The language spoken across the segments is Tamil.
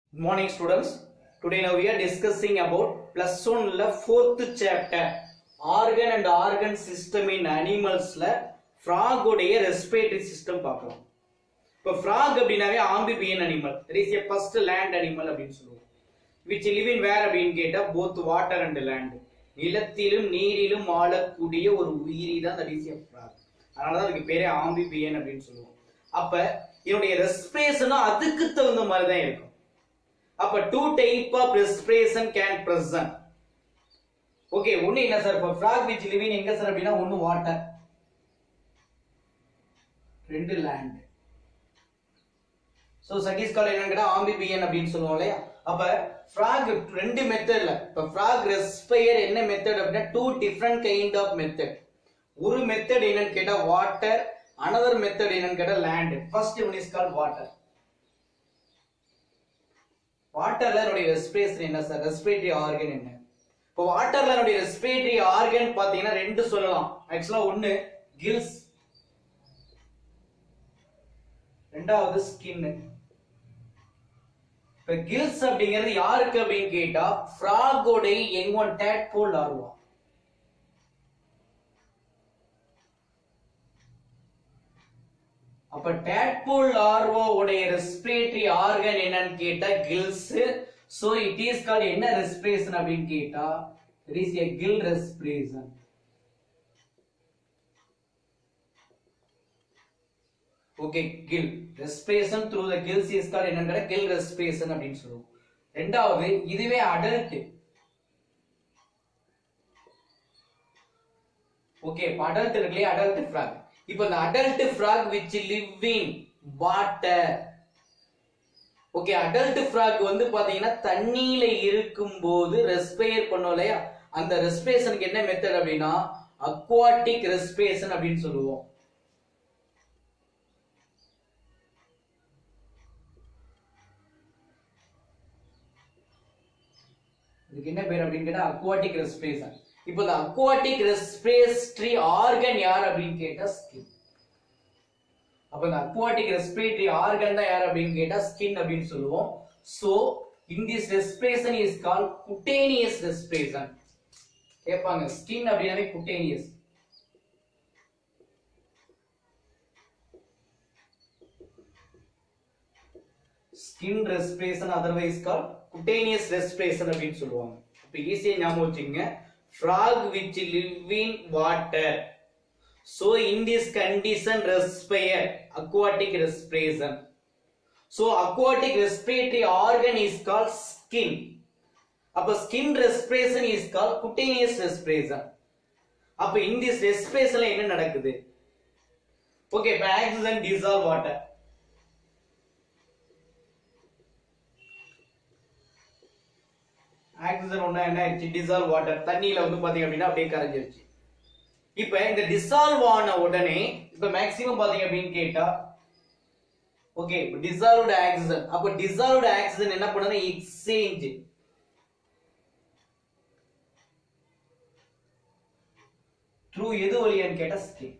Good morning students. Today now we are discussing about plus one ல fourth chapter organ and organ system in animals ல frog உடைய respiratory system பார்க்கலாம். இப்போ frog அப்படின்னாவே amphibian animal. There is a first land animal அப்படின்னு சொல்லுவோம். Which live in where அப்படின்னு கேட்டா both water and land. நிலத்திலும் நீரிலும் வாழக்கூடிய ஒரு உயிரி தான் that is a frog. அதனால தான் அதுக்கு பேரே amphibian அப்படின்னு சொல்லுவோம். அப்ப இதனுடைய ரெஸ்பிரேஷனும் அதுக்கு தகுந்த மாதிரி தான் இருக்கும். அப்ப two type of respiration can present okay ஒண்ணு என்ன சார் இப்ப ஃப்ராக் விச் லிவிங் எங்க சார் அப்படின்னா ஒண்ணு வாட்டர் ரெண்டு லேண்ட் சோ சட்டீஸ் கால் என்னன்னு கேட்டா ஆம்பிபியன் அப்படின்னு சொல்லுவோம் இல்லையா அப்ப ஃப்ராக் ரெண்டு மெத்தட்ல இப்ப ஃப்ராக் ரெஸ்பயர் என்ன மெத்தட் அப்படின்னா two different kind of method ஒரு மெத்தட் என்னன்னு கேட்டா வாட்டர் அனதர் மெத்தட் என்னன்னு கேட்டா land first one is call water வாட்டர்ல என்னுடைய ரெஸ்பிரேஷன் என்ன சார் ரெஸ்பிரேட்டரி ஆர்கன் என்ன இப்போ வாட்டர்ல என்னுடைய ரெஸ்பிரேட்டரி ஆர்கன் பாத்தீங்கன்னா ரெண்டு சொல்லலாம் ஆக்சுவலா ஒண்ணு கில்ஸ் ரெண்டாவது ஸ்கின் இப்ப கில்ஸ் அப்படிங்கிறது யாருக்கு அப்படின்னு கேட்டா ஃப்ராகோட எங் ஒன் டேட்போல் லார்வா அப்ப டேட்போல் லார்வா உடைய ரெஸ்பிரேட்டரி ஆர்கன் என்னன்னு கேட்டா gills so it is called என்ன ரெஸ்பிரேஷன் அப்படின்னு கேட்டா it is a gill respiration okay gill respiration through the gills is called என்னன்னு கில் ரெஸ்பிரேஷன் அப்படின்னு சொல்லுவோம் ரெண்டாவது இதுவே அடல்ட் ஓகே அடல்ட் இருக்குல்லையே அடல்ட் ஃப்ராக் இப்போ இந்த adult frog which live in water okay adult frog வந்து பாத்தீங்கன்னா தண்ணியில இருக்கும்போது ரெஸ்பயர் பண்ணோம் இல்லையா அந்த ரெஸ்பிரேஷனுக்கு என்ன மெத்தட் அப்படின்னா அக்வாட்டிக் ரெஸ்பிரேஷன் அப்படின்னு சொல்லுவோம் இதுக்கு என்ன பேர் அப்படின்னு கேட்டா அக்வாட்டிக் ரெஸ்பிரேஷன் இப்போ இந்த அக்வாட்டிக் ரெஸ்பிரேட்டரி ஆர்கன் யார் அப்படின்னு கேட்டா ஸ்கின் அப்ப இந்த அக்வாட்டிக் ரெஸ்பிரேட்டரி ஆர்கன் தான் யார் அப்படின்னு கேட்டா ஸ்கின் அப்படின்னு சொல்லுவோம் so in this respiration is call cutaneous respiration கேட்பாங்க ஸ்கின் அப்படின்னாவே cutaneous skin respiration otherwise call cutaneous respiration அப்படின்னு சொல்லுவாங்க இப்ப ஈஸியா ஞாபகம் வச்சுங்க frog which live in water so in this condition respire aquatic respiration so aquatic respiratory organ is called skin அப்ப skin respiration is called cutaneous respiration அப்ப in this respiration என்ன நடக்குது ஓகே இப்ப oxygen dissolve water ஆக்சிஜன் ஒண்ணா என்ன ஆயிடுச்சு டிசால்வ் வாட்டர் தண்ணியில வந்து பாத்தீங்க அப்படின்னா அப்படியே கரைஞ்சிருச்சு இப்ப இந்த டிசால்வ் ஆன உடனே இப்ப மேக்சிமம் பாத்தீங்க அப்படின்னு கேட்டா ஓகே டிசால்வ்டு ஆக்சிஜன் அப்ப டிசால்வ்டு ஆக்சிஜன் என்ன பண்ணுது எக்ஸ்சேஞ்ச் த்ரூ எது வழியான்னு கேட்டா ஸ்கின்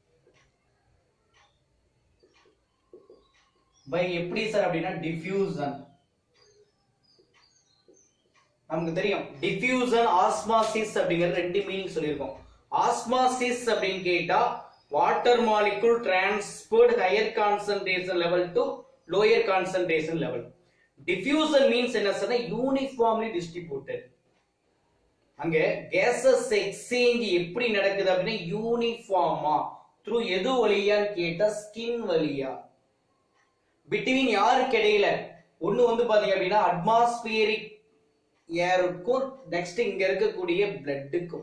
பை எப்படி சார் அப்படின்னா டிஃபியூசன் நமக்கு தெரியும் டிஃபியூசன் ஆஸ்மாசிஸ் அப்படிங்கிறது ரெண்டு மீனிங் சொல்லியிருக்கோம் ஆஸ்மாசிஸ் அப்படின்னு கேட்டா water molecule transport higher concentration level to lower concentration level diffusion means என்ன சொன்னா யூனிஃபார்ம்லி டிஸ்ட்ரிபியூட்டட் அங்க கேசஸ் எக்ஸ்சேஞ்ச் எப்படி நடக்குது அப்படின்னா யூனிஃபார்மா த்ரூ எது வழியான்னு கேட்டா ஸ்கின் வழியா பிட்வீன் யாருக்கு இடையில ஒண்ணு வந்து பாத்தீங்க அப்படின்னா அட்மாஸ்பியரிக் ஏருக்கும் நெக்ஸ்ட் இங்க இருக்கக்கூடிய பிளட்டுக்கும்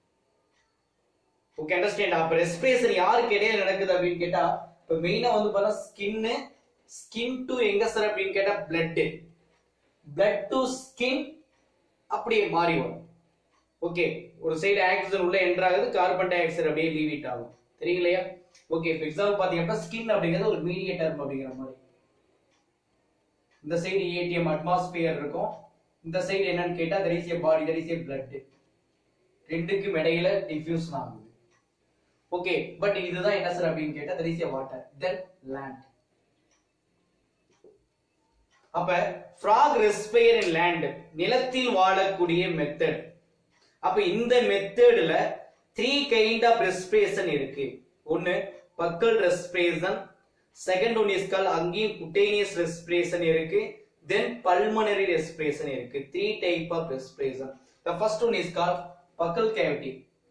ஓகே அண்டர்ஸ்டாண்ட் அப்ப ரெஸ்பிரேஷன் யாருக்கு இடையில நடக்குது அப்படின்னு கேட்டா இப்ப மெயினா வந்து பார்த்தா ஸ்கின் ஸ்கின் டு எங்க சார் அப்படின்னு கேட்டா பிளட் பிளட் டு ஸ்கின் அப்படியே மாறி வரும் ஓகே ஒரு சைடு ஆக்சிஜன் உள்ள என்ட்ராகுது கார்பன் டை ஆக்சைடு அப்படியே லீவிட் ஆகும் தெரியலையா ஓகே இப்போ எக்ஸாம்பிள் பாத்தீங்கன்னா ஸ்கின் அப்படிங்கிறது ஒரு மீடியேட்டர் அப்படிங்கிற மாதிரி இந்த சைடு ஏடிஎம் அட்மாஸ்பியர் இருக்கும் இந்த சைடு என்னன்னு கேட்டா there is a body there is a blood ரெண்டுக்கும் இடையில டிஃபியூஷன் ஆகுது ஓகே பட் இதுதான் என்ன சார் அப்படின்னு கேட்டா there is a water then land அப்ப ஃப்ராக் ரெஸ்பயர் இன் லேண்ட் நிலத்தில் வாழக்கூடிய மெத்தட் அப்ப இந்த மெத்தட்ல த்ரீ கைண்ட் ஆஃப் ரெஸ்பிரேஷன் இருக்கு ஒன்னு buccal respiration second one is call அங்கேயும் குட்டேனியஸ் ரெஸ்பிரேஷன் இருக்கு தென் பல்மனரி ரெஸ்பிரேஷன் இருக்கு three type of respiration the first one is call buccal cavity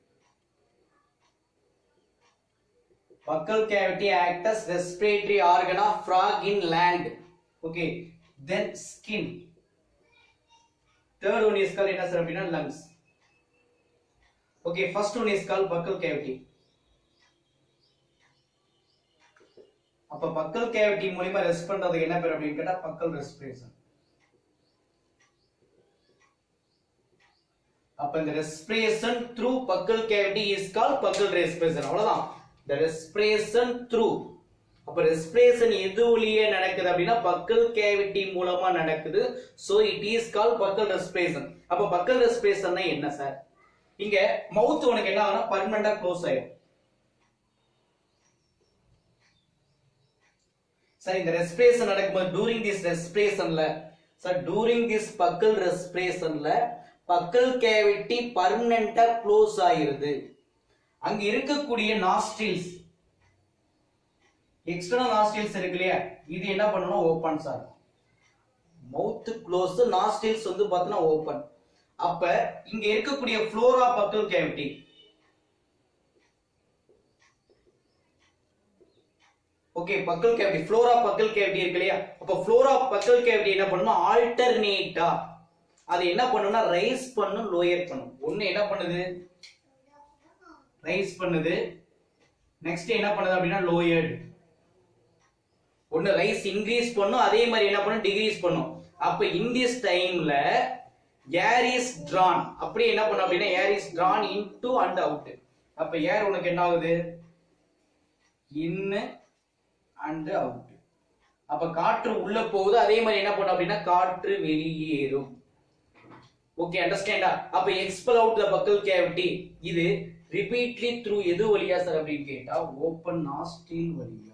buccal cavity act as respiratory organ of frog in land okay then skin third one is called என்ன சார் அப்படின்னா lungs okay first one is called buccal cavity அப்ப பக்கல் கேவிட்டி மூலியமா ரெஸ்ட் பண்றதுக்கு என்ன பேர் அப்படின்னு கேட்டா பக்கல் ரெஸ்பிரேஷன் அப்ப இந்த respiration through buccal cavity is call buccal respiration அவ்வளவுதான் இந்த ரெஸ்பிரேஷன் த்ரூ அப்ப ரெஸ்பிரேஷன் எது வழியே நடக்குது அப்படின்னா பக்கல் கேவிட்டி மூலமா நடக்குது so it is call buccal respiration அப்ப பக்கல் ரெஸ்பிரேஷன் என்ன சார் இங்க மவுத் உனக்கு என்ன ஆகும்னா பர்மனண்டா க்ளோஸ் ஆயிடும் சார் இந்த ரெஸ்பிரேஷன் நடக்கும்போது டூரிங் திஸ் ரெஸ்பிரேஷன்ல சார் டூரிங் திஸ் பக்கல் ரெஸ்பிரேஷன்ல பக்கல் கேவிட்டி பர்மனண்டா க்ளோஸ் ஆயிருது அங்க இருக்கக்கூடிய நாஸ்டில்ஸ் எக்ஸ்டர்னல் நாஸ்டில்ஸ் இருக்கு இல்லையா இது என்ன பண்ணணும் open sir mouth close nostrils வந்து பார்த்தோன்னா ஓபன் அப்ப இங்க இருக்கக்கூடிய floor of buccal cavity okay buccal cavity floor of buccal cavity இருக்கு இல்லையா அப்ப ஃப்ளோரா பக்கல் கேவிட்டி என்ன பண்ணணும் ஆல்டர்னேட்டா அது என்ன பண்ணும்னா ரைஸ் பண்ணும் லோயர் பண்ணும் ஒண்ணு என்ன பண்ணுது ரைஸ் பண்ணுது நெக்ஸ்ட் என்ன பண்ணுது அப்படின்னா லோயர்டு ஒன்னு ரைஸ் இன்க்ரீஸ் பண்ணும் அதே மாதிரி என்ன பண்ணும் டிகிரீஸ் பண்ணும் அப்ப இன் திஸ் டைம்ல ஏர் இஸ் drawn அப்படியே என்ன பண்ணும் அப்படின்னா air is drawn into and out அப்ப ஏர் உனக்கு என்ன ஆகுது இன்னு அண்ட் அவுட் அப்ப காற்று உள்ள போகுது அதே மாதிரி என்ன பண்ணும் அப்படின்னா காற்று வெளியேறும் ஓகே அண்டர்ஸ்டாண்டா அப்ப expel out the buccal cavity இது ரிப்பீட்லி த்ரூ எது வழியா சார் அப்படின்னு கேட்டா ஓபன் நாஸ்டில் வழியா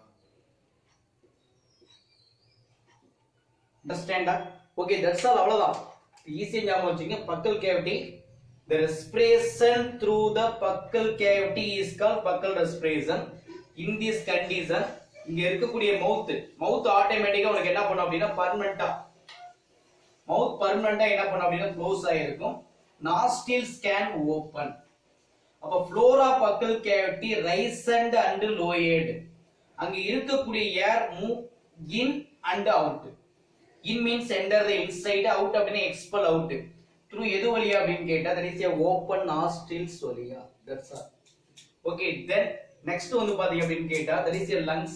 அண்டர்ஸ்டாண்டா ஓகே தட்ஸ் ஆல் அவ்வளவுதான் ஈஸியா ஞாபகம் வச்சுங்க buccal cavity the respiration through the buccal cavity is called buccal respiration in this condition இங்க இருக்கக்கூடிய மவுத் மவுத் ஆட்டோமேட்டிக்கா உனக்கு என்ன பண்ணும் அப்படின்னா பர்மனண்டா மவுத் பர்மனண்டா என்ன பண்ணும் அப்படின்னா க்ளோஸ் ஆயிருக்கும் நாஸ்டில்ஸ் கேன் ஓபன் அப்ப floor of buccal cavity raised and lowered அங்க இருக்கக்கூடிய air move in and out in means enter the inside out அப்படின்னா எக்ஸ்பல் அவுட் த்ரூ எது வழியா அப்படின்னு கேட்டா that is a open nostrils வழியா that's all okay then next வந்து பாத்தீங்க அப்படின்னு கேட்டா that is a lungs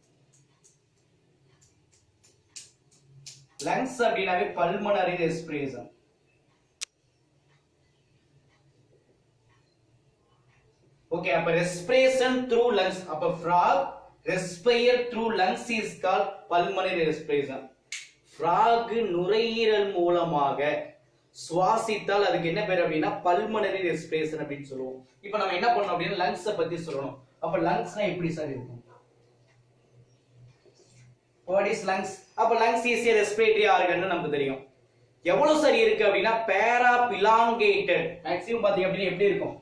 lungs அப்படின்னாவே பல்மனரி ரெஸ்பிரேஷன் ஓகே அப்ப ரெஸ்பிரேஷன் த்ரூ லங்ஸ் அப்ப frog respire through lungs is call pulmonary respiration frog நுரையீரல் மூலமாக சுவாசித்தால் அதுக்கு என்ன பேர் அப்படின்னா பல்மனரி ரெஸ்பிரேஷன் அப்படின்னு சொல்லுவோம் இப்போ நம்ம என்ன பண்ணோம் அப்படின்னா லங்ஸை பத்தி சொல்லணும் அப்ப லங்ஸ்னா எப்படி சார் இருக்கும் வாட் இஸ் லங்ஸ் அப்ப lungs is a respiratory organ நமக்கு தெரியும் எவ்வளவு சரி இருக்கு அப்படின்னா பேரா பிலாங்கேட்டட் மேக்ஸிமம் பாத்தீங்க அப்படின்னா எப்படி இருக்கும்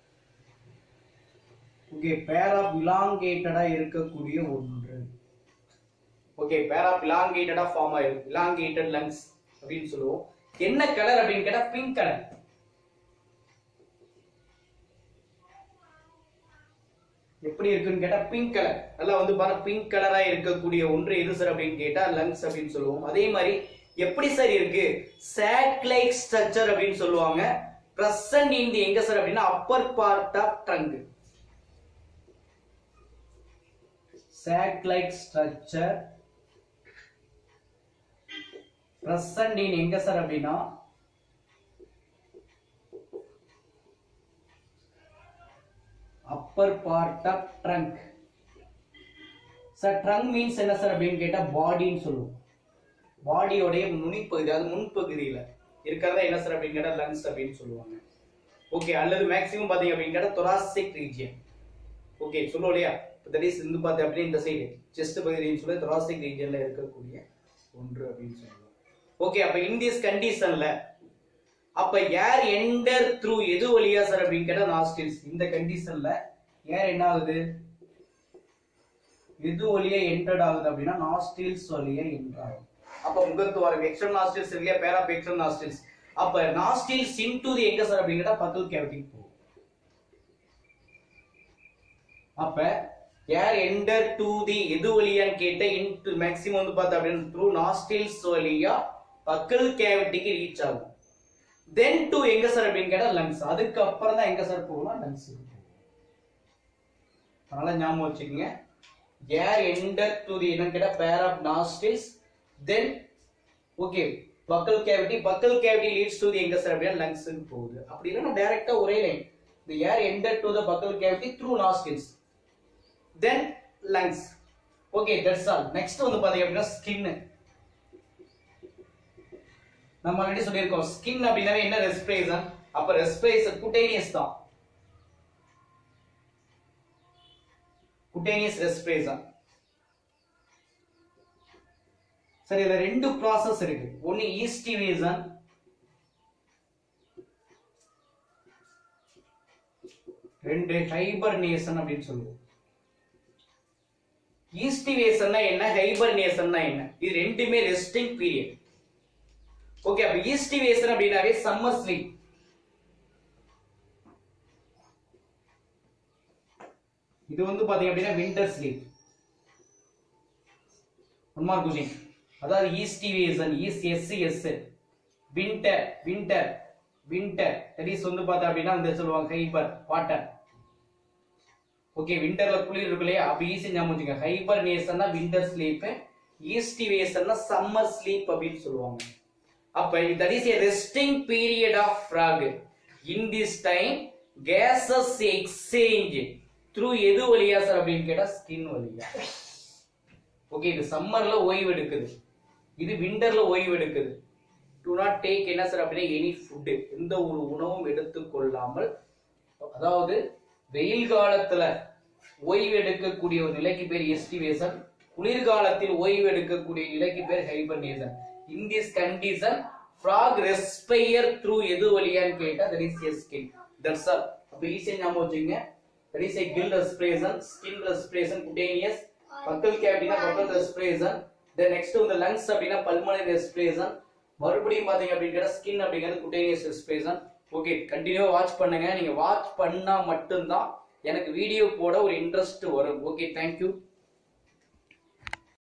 ஓகே பேரா பிலாங்கேட்டடா இருக்கக்கூடிய ஒன்று ஓகே பேரா பிலாங்கேட்டடா ஃபார்ம் ஆயிருக்கு பிலாங்கேட்டட் லங்ஸ் அப்படின்னு சொல்லுவோம் என்ன கலர் அப்படின்னு கேட்டா பிங்க் கலர் எப்படி இருக்குன்னு கேட்டா பிங்க் கலர் நல்லா வந்து பாருங்க பிங்க் கலரா இருக்கக்கூடிய ஒன்று எது சார் அப்படின்னு கேட்டா லங்ஸ் அப்படின்னு சொல்லுவோம் அதே மாதிரி எப்படி சார் இருக்கு சாட் லைக் ஸ்ட்ரக்சர் அப்படின்னு சொல்லுவாங்க பிரசன்ட் இன் தி எங்க சார் அப்படின்னா upper part of trunk sac like structure present in எங்க சார் அப்படின்னா upper part of trunk sir trunk means என்ன சார் அப்படின்னு கேட்டா பாடின்னு சொல்லுவோம் பாடியோடைய நுனிப்பகுதி அது முன்பகுதியில இருக்கிறதா என்ன சார் அப்படின்னு கேட்டா லங்ஸ் அப்படின்னு சொல்லுவாங்க ஓகே அல்லது மேக்ஸிமம் பாத்தீங்க அப்படின்னு கேட்டா thoracic region ஓகே சொல்லுவோம் இல்லையா தட் இஸ் இந்த பார்த்து அப்படியே இந்த சைடு செஸ்ட் பகுதின்னு சொல்லி thoracic ரீஜன்ல இருக்கக்கூடிய ஒன்று அப்படின்னு சொல்லுவோம் ஓகே அப்ப இன் திஸ் கண்டிஷன்ல அப்ப ஏர் என்டர் த்ரூ எது வழியா சார் அப்படின்னு கேட்டா நாஸ்டில்ஸ் இந்த கண்டிஷன்ல ஏர் என்ன ஆகுது எது வழியா என்டர்ட் ஆகுது அப்படின்னா நாஸ்டில்ஸ் வழியா என்டர் ஆகுது அப்ப முகத்துவாரம் எக்ஸ்டர்னல் நாஸ்டில்ஸ் இல்லையா பேரா எக்ஸ்டர்னல் நாஸ்டில்ஸ் அப்ப நாஸ்டில்ஸ் இன்டு தி எங்க சார் அப்படின்னு கேட்டா பத்து கேவிட்டி போகும் அப்ப ஏர் என்டர் டு தி எது வழியான்னு கேட்ட இன்டு மேக்ஸிமம் வந்து பார்த்தா அப்படின்னு த்ரூ நாஸ்டில்ஸ் வழியா பக்கல் கேவிட்டிக்கு ரீச் ஆகும் தென் டு எங்க சார் அப்படின்னு கேட்டா லங்ஸ் அதுக்கப்புறம் தான் எங்க சார் போகலாம் லங்ஸ் அதனால ஞாபகம் வச்சுக்கோங்க ஏர் என்டர் டு தி என்னன்னு கேட்டா pair of nostrils then okay buccal cavity buccal cavity leads to the எங்க சார் அப்படின்னா லங்ஸ்க்கு போகுது அப்படி இல்லைன்னா டைரக்டா ஒரே line the air entered to the buccal cavity through nostrils then lungs okay that's all next வந்து பாத்தீங்க அப்படின்னா skin நம்ம ஆல்ரெடி சொல்லியிருக்கோம் ஸ்கின் அப்படின்னாவே என்ன ரெஸ்பிரேஷன் அப்ப ரெஸ்பிரேஷன் குட்டேனியஸ் தான் குட்டேனியஸ் ரெஸ்பிரேஷன் சரி இதுல ரெண்டு ப்ராசஸ் இருக்கு ஒன்னு ஈஸ்டிவேஷன் ரெண்டு ஹைபர்னேஷன் அப்படின்னு சொல்லுவோம் ஈஸ்டிவேஷன்னா என்ன ஹைபர்னேஷன்னா என்ன இது ரெண்டுமே ரெஸ்டிங் பீரியட் ஓகே அப்ப ஈஸ்டிவேஷன் அப்படின்னாவே சம்மர் ஸ்லீப் இது வந்து பாத்தீங்க அப்படின்னா winter sleep one mark question அதாவது aestivation is S S winter winter winter that is வந்து பார்த்தா அப்படின்னா இந்த சொல்லுவாங்க ஹைபர் வாட்டர் ஓகே விண்டர்ல குளிர் இருக்கு இல்லையா அப்ப ஈஸி ஞாபகம் வச்சுங்க ஹைபர்னேஷன்னா விண்டர் ஸ்லீப் ஈஸ்டிவேஷன்னா சம்மர் ஸ்லீப் அப்படின்னு சொல்லுவாங்க அப்ப that is a resting period of frog in this time gases exchange through எது வழியா சார் அப்படின்னு கேட்டா ஸ்கின் வழியா ஓகே இது சம்மர்ல ஓய்வு எடுக்குது இது விண்டர்ல ஓய்வு எடுக்குது டு நாட் டேக் என்ன சார் அப்படின்னா எனி ஃபுட்டு எந்த ஒரு உணவும் எடுத்துக்கொள்ளாமல் அதாவது வெயில் காலத்துல ஓய்வு எடுக்கக்கூடிய ஒரு நிலைக்கு பேர் எஸ்டிவேஷன் குளிர்காலத்தில் ஓய்வு எடுக்கக்கூடிய நிலைக்கு பேர் hibernation in this condition frog respire through எது வழியான்னு கேட்டா that is S skin that's all அப்ப ஈஸியா ஞாபகம் வச்சுங்க that is a gill respiration skin respiration cutaneous buccal கேவிட்டினா பக்கல் ரெஸ்பிரேஷன் தென் நெக்ஸ்ட் வந்து லங்ஸ் அப்படின்னா பல்மனரி ரெஸ்பிரேஷன் மறுபடியும் பாத்தீங்க அப்படிங்கிற ஸ்கின் அப்படிங்கிறது குட்டேனியஸ் ரெஸ்பிரேஷன் ஓகே கண்டினியூவா வாட்ச் பண்ணுங்க நீங்க வாட்ச் பண்ணா மட்டும்தான் எனக்கு வீடியோ போட ஒரு இன்ட்ரெஸ்ட் வரும் ஓகே தேங்க்யூ